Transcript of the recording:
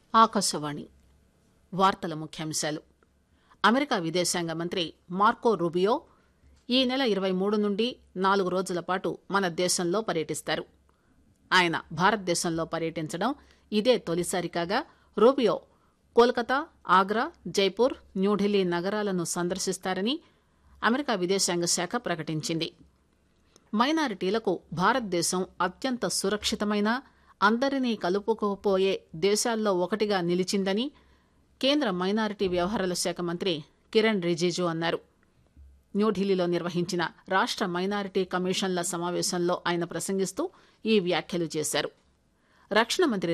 ఆకాశవాణి వార్తల ముఖ్యాంశాలు అమెరికా విదేశాంగ మంత్రి మార్కో రూబియో ఈ నెల ఇరవై మూడు నుండి నాలుగు రోజుల పాటు మన దేశంలో పర్యటిస్తారు ఆయన భారతదేశంలో పర్యటించడం ఇదే తొలిసారి కాగా రూబియో కోల్కతా ఆగ్రా జైపూర్ న్యూఢిల్లీ నగరాలను సందర్శిస్తారని అమెరికా విదేశాంగ శాఖ ప్రకటించింది మైనారిటీలకు భారతదేశం అత్యంత సురక్షితమైన అందరినీ కలుపుకుపోయే దేశాల్లో ఒకటిగా నిలిచిందని కేంద్ర మైనారిటీ వ్యవహారాల శాఖ మంత్రి కిరణ్ రిజిజు అన్నారు న్యూఢిల్లీలో నిర్వహించిన రాష్ట మైనారిటీ కమిషన్ల సమావేశంలో ఆయన ప్రసంగిస్తూ ఈ వ్యాఖ్యలు చేశారు రక్షణ మంత్రి